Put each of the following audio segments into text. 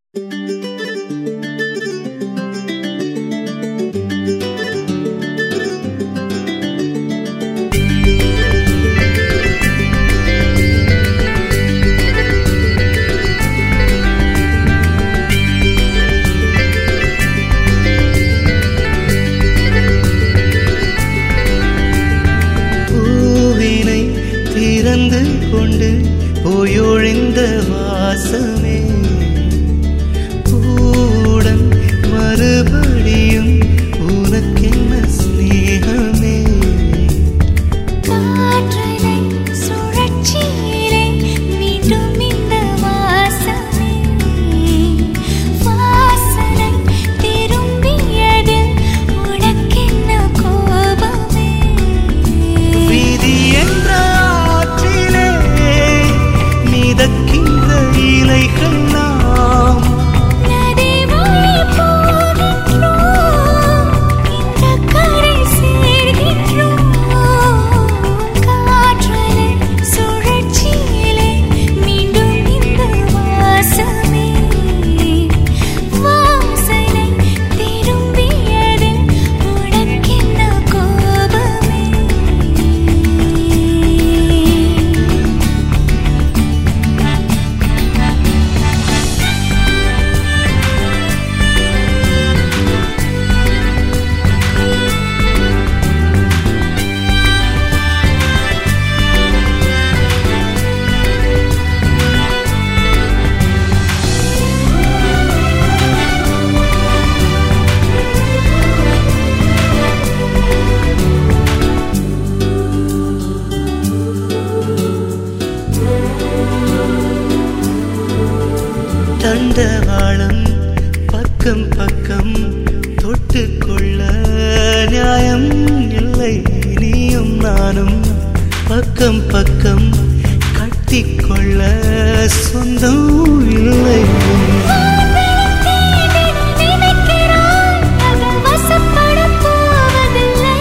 பூவினை திறந்து கொண்டு போயொழிந்த வாசமே பூடன் மறுபடியும் உனக்கென்ன ஸ்நேகமே காற்றலை சுழற்சியிலே மீண்டும் இந்த வாசமே வாசனை திரும்பியதில் உனக்கென்ன கோபமே வீதி என்ற ஆற்றிலே மிதக்கின்ற இலைகள் நாம் நதி வழி போகின்றோம் இந்த கரை சேர்கின்றோம் காற்றலை சுழற்சியிலே மீண்டும் இந்த வாசமே வாசனை திரும்பியதில் உனக்கென்ன கோபமே தண்டவாளம் பக்கம் பக்கம் தொட்டுக்கொள்ள நியாயம் இல்லை நீயும் நானும் பக்கம் பக்கம் கட்டிக்கொள்ள சொந்தம் இல்லை நினைக்கிறாய் அது வசப்படப் போவதில்லை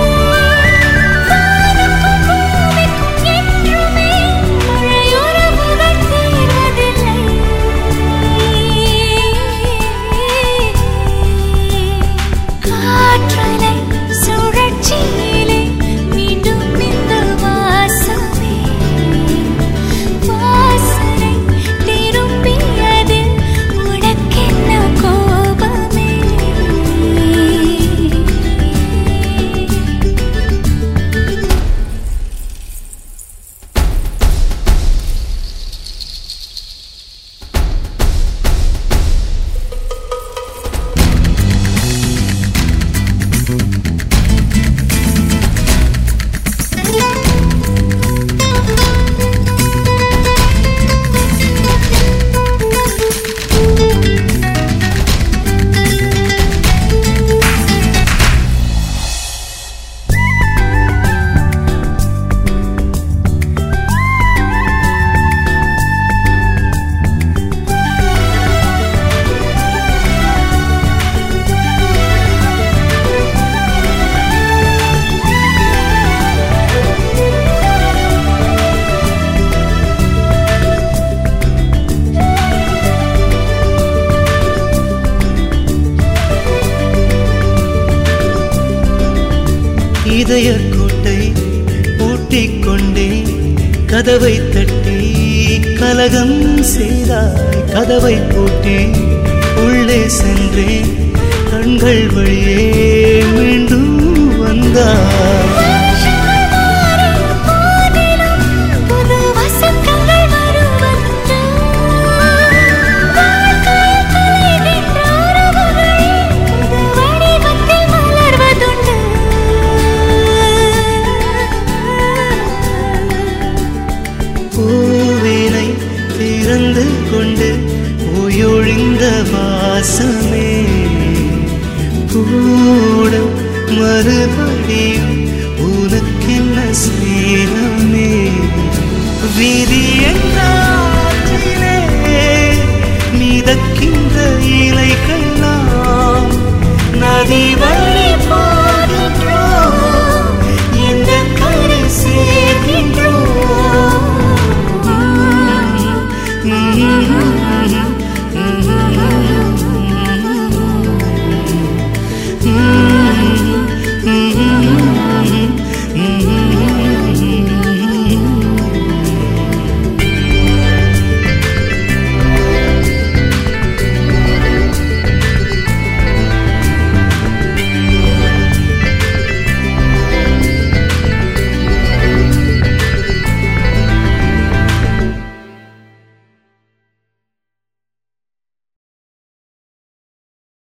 வானுக்கும் பூமிக்கும் என்றுமே மழையுறவுகள் தீர்வதில்லை காற்றலை சுழற்சியிலே மீண்டும் இந்த வாசமே வாசனை திரும்பியதில் உனக்கென்ன கோபமே இதய கோட்டை பூட்டிக் கொண்டே கதவை தட்டி கலகம் செய்தாய் கதவை பூட்டி உள்ளே சென்றேன் கண்கள் வழியே மீண்டும் வந்தாய் புது வசந்தங்கள் வருவதுண்டு வாழ்க்கையில் கலைகின்ற உறவுகளே புது வடிவத்தில் மலர்வதுண்டு பூவினை திறந்து கொண்டு ஓயொழிந்த வாசமே கூட மறுபடியும் உனக்கென்ன ஸ்நேகமே விதி என்ற ஆற்றிலே மிதக்கின்ற இலைகள் நாம் நதி வழி